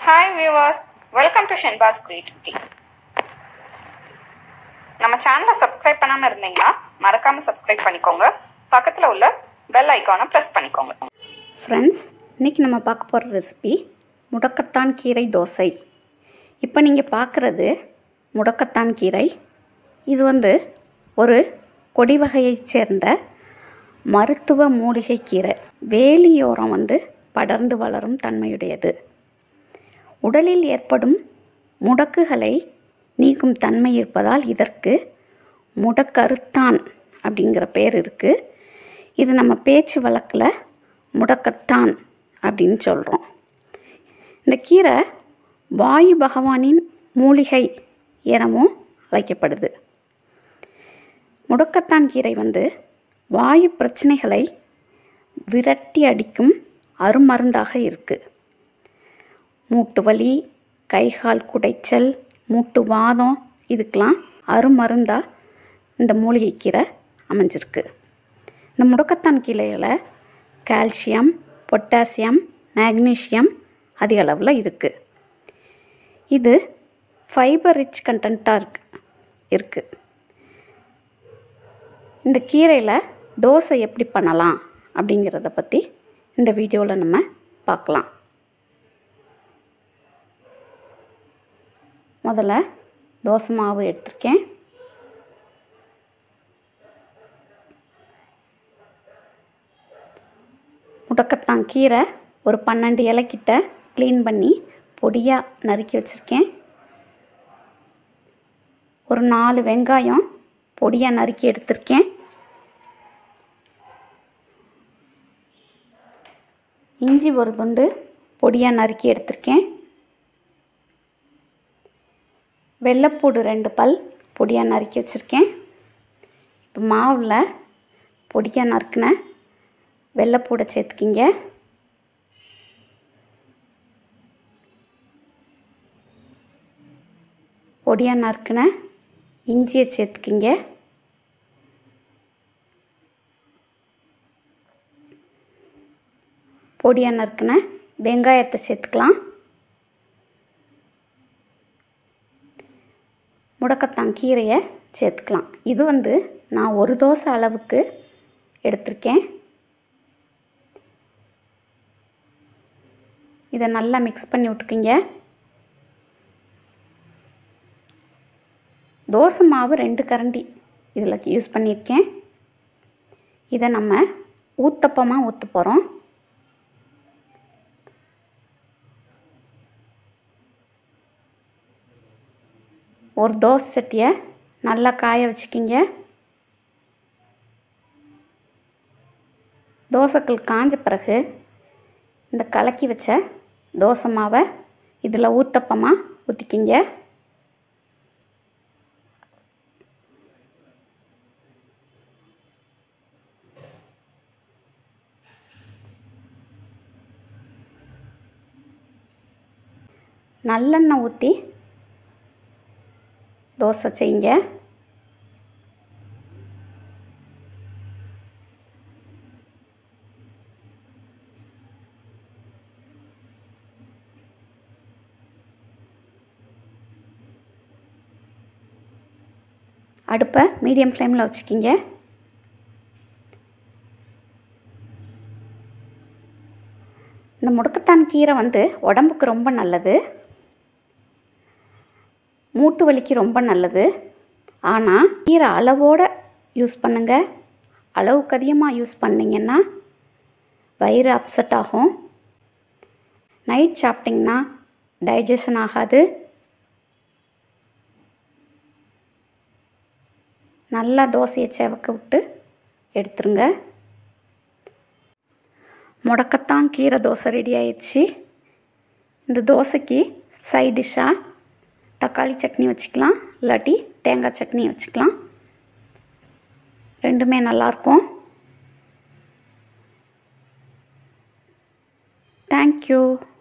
hi viewers welcome to Shenba's creativity நம்ம சேனலை subscribe பண்ணாமல் இருந்தீங்கன்னா மறக்காமல் சப்ஸ்கிரைப் பண்ணிக்கோங்க பக்கத்தில் உள்ள பெல் ஐக்கானை ப்ரெஸ் பண்ணிக்கோங்க ஃப்ரெண்ட்ஸ் இன்றைக்கி நம்ம பார்க்க போகிற ரெசிபி முடக்கத்தான் கீரை தோசை இப்போ நீங்கள் பார்க்குறது முடக்கத்தான் கீரை இது வந்து ஒரு கொடி வகையைச் சேர்ந்த மருத்துவ மூலிகை கீரை வேலியோரம் வந்து படர்ந்து வளரும் தன்மையுடையது உடலில் ஏற்படும் முடக்குகளை நீக்கும் தன்மை இருப்பதால் இதற்கு முடக்கருத்தான் அப்படிங்கிற பேர் இருக்குது இது நம்ம பேச்சு வழக்கில் முடக்கத்தான் அப்படின்னு சொல்கிறோம் இந்த கீரை வாயு பகவானின் மூலிகை எனவும் அழைக்கப்படுது முடக்கத்தான் கீரை வந்து வாயு பிரச்சனைகளை விரட்டி அடிக்கும் அருமருந்தாக இருக்குது மூட்டு வலி கைகால் குடைச்சல் மூட்டு வாதம் இதுக்கெலாம் அருமருந்தாக இந்த மூலிகை கீரை அமைஞ்சிருக்கு இந்த முடக்கத்தான் கீரையில் கால்சியம் பொட்டாசியம் மேக்னீசியம் அதிக அளவில் இருக்குது இது ஃபைபர் ரிச் கண்டென்ட்டாக இருக்கு இருக்குது இந்த கீரையில் தோசை எப்படி பண்ணலாம் அப்படிங்கிறத பற்றி இந்த வீடியோவில் நம்ம பார்க்கலாம் முதல்ல தோசை மாவு எடுத்திருக்கேன் முடக்கத்தான் கீரை ஒரு பன்னெண்டு இலைக்கிட்ட க்ளீன் பண்ணி பொடியாக நறுக்கி வச்சுருக்கேன் ஒரு நாலு வெங்காயம் பொடியாக நறுக்கி எடுத்திருக்கேன் இஞ்சி ஒரு துண்டு பொடியாக நறுக்கி எடுத்திருக்கேன் வெள்ளைப்பூடு ரெண்டு பல் பொடியாக நறுக்கி வச்சுருக்கேன் இப்போ மாவில் பொடியாக நறுக்கின வெள்ளைப்பூடை சேர்த்துக்கிங்க பொடியாக நறுக்கின இஞ்சியை சேர்த்துக்கிங்க பொடியாக நறுக்கின வெங்காயத்தை சேர்த்துக்கலாம் முடக்கத்தான் கீரையை சேர்த்துக்கலாம் இது வந்து நான் ஒரு தோசை அளவுக்கு எடுத்திருக்கேன் இதை நல்லா மிக்ஸ் பண்ணி விட்டுக்குங்க தோசை மாவு ரெண்டு கரண்டி இதில் யூஸ் பண்ணியிருக்கேன் இதை நம்ம ஊத்தப்பமாக ஊற்ற போகிறோம் ஒரு தோசை சட்டியை நல்லா காய வச்சுக்கிங்க தோசைக்கல் காஞ்ச பிறகு இந்த கலக்கி வச்ச தோசை மாவை இதில் ஊத்தப்பமாக ஊற்றிக்கிங்க நல்லெண்ணெய் ஊற்றி தோசை செய்யுங்க அடுப்பை மீடியம் ஃப்ளேமில் வச்சுக்கிங்க இந்த முடக்கத்தான் கீரை வந்து உடம்புக்கு ரொம்ப நல்லது மூட்டு வலிக்கு ரொம்ப நல்லது ஆனால் கீரை அளவோடு யூஸ் பண்ணுங்கள் அளவுக்கு அதிகமாக யூஸ் பண்ணிங்கன்னா வயிறு அப்செட் ஆகும் நைட் சாப்பிட்டிங்கன்னா டைஜஷன் ஆகாது நல்லா தோசையை செவக்க விட்டு எடுத்துருங்க முடக்கத்தான் கீரை தோசை ரெடி ஆயிடுச்சு இந்த தோசைக்கு சைட் டிஷ்ஷாக தக்காளி சட்னி வச்சுக்கலாம் இல்லாட்டி தேங்காய் சட்னி வச்சுக்கலாம் ரெண்டுமே நல்லாயிருக்கும் தேங்க்யூ